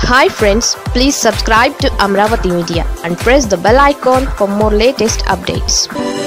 hi friends please subscribe to Amaravati media and press the bell icon for more latest updates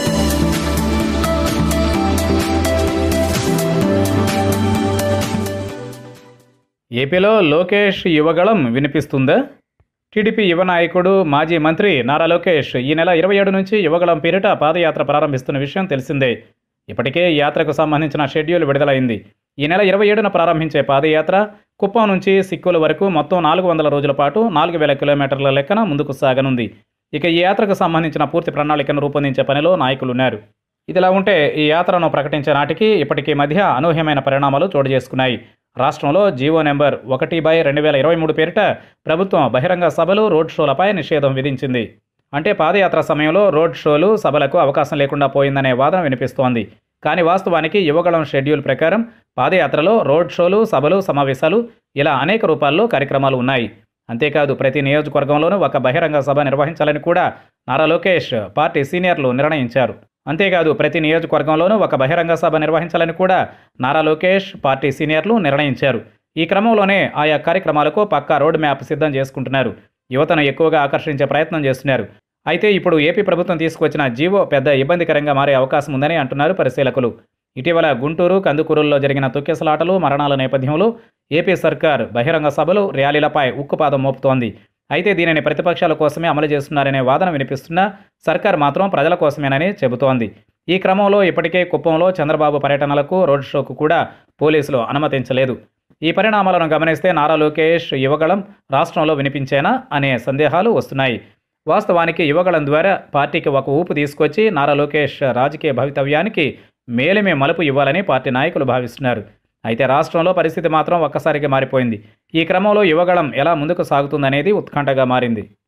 ఏపీలో లోకేష్ యువగళం వినిపిస్తుందా TDP యువ నాయకుడు మాజీ మంత్రి నారా లోకేష్ ఈ నెల ఇరవై ఏడు నుంచి యువగళం పేరిట పాదయాత్ర ప్రారంభిస్తున్న విషయం తెలిసిందే ఇప్పటికే ఈ యాత్రకు సంబంధించిన షెడ్యూల్ విడుదలైంది ఈ నెల ఇరవై ఏడున ప్రారంభించే పాదయాత్ర కుప్పం నుంచి సిక్కుల వరకు మొత్తం నాలుగు వందల రోజుల పాటు నాలుగు వేల కిలోమీటర్ల లెక్కన ముందుకు సాగనుంది ఇక ఈ యాత్రకు సంబంధించిన పూర్తి ప్రణాళికను రూపొందించే పనిలో నాయకులున్నారు ఇదిలా ఉంటే ఈ యాత్రను ప్రకటించే నాటికి ఇప్పటికీ మధ్య అనూహ్యమైన పరిణామాలు చోటు చేసుకున్నాయి రాష్ట్రంలో జీవో నెంబర్ ఒకటి బై రెండు వేల ఇరవై మూడు పేరిట ప్రభుత్వం బహిరంగ సభలు రోడ్ షోలపై నిషేధం విధించింది అంటే పాదయాత్ర సమయంలో రోడ్ షోలు సభలకు అవకాశం లేకుండా పోయిందనే వాదన వినిపిస్తోంది కానీ వాస్తవానికి యువగళం షెడ్యూల్ ప్రకారం పాదయాత్రలో రోడ్ షోలు సభలు సమావేశాలు ఇలా అనేక రూపాల్లో కార్యక్రమాలు ఉన్నాయి అంతేకాదు ప్రతి నియోజకవర్గంలోనూ ఒక బహిరంగ సభ నిర్వహించాలని కూడా నారా లోకేష్ పార్టీ సీనియర్లు నిర్ణయించారు అంతేకాదు ప్రతి నియోజకవర్గంలోనూ ఒక బహిరంగ సభ నిర్వహించాలని కూడా నారా లోకేష్ పార్టీ సీనియర్లు నిర్ణయించారు ఈ క్రమంలోనే ఆయా కార్యక్రమాలకు పక్కా రోడ్ మ్యాప్ సిద్ధం చేసుకుంటున్నారు యువతను ఎక్కువగా ఆకర్షించే ప్రయత్నం చేస్తున్నారు అయితే ఇప్పుడు ఏపీ ప్రభుత్వం తీసుకొచ్చిన జీవో పెద్ద ఇబ్బందికరంగా మారే అవకాశం ఉందని అంటున్నారు పరిశీలకులు ఇటీవల గుంటూరు కందుకూరుల్లో జరిగిన తొక్కెసలాటలు మరణాల నేపథ్యంలో ఏపీ సర్కార్ బహిరంగ సభలు ర్యాలీలపై ఉక్కుపాదం మోపుతోంది అయితే దీనిని ప్రతిపక్షాల కోసమే అమలు చేస్తున్నారనే వాదన వినిపిస్తున్నా సర్కార్ మాత్రం ప్రజల కోసమేనని చెబుతోంది ఈ క్రమంలో ఇప్పటికే కుప్పంలో చంద్రబాబు పర్యటనలకు రోడ్ షోకు కూడా పోలీసులు అనుమతించలేదు ఈ పరిణామాలను గమనిస్తే నారా లోకేష్ యువగళం రాష్ట్రంలో వినిపించేనా అనే సందేహాలు వస్తున్నాయి వాస్తవానికి యువగళం ద్వారా పార్టీకి ఒక ఊపు తీసుకొచ్చి నారా లోకేష్ రాజకీయ భవితవ్యానికి మేలిమే మలుపు ఇవ్వాలని పార్టీ నాయకులు భావిస్తున్నారు అయితే రాష్ట్రంలో పరిస్థితి మాత్రం ఒక్కసారిగా మారిపోయింది ఈ క్రమంలో యువగళం ఎలా ముందుకు సాగుతుందనేది ఉత్కంఠగా మారింది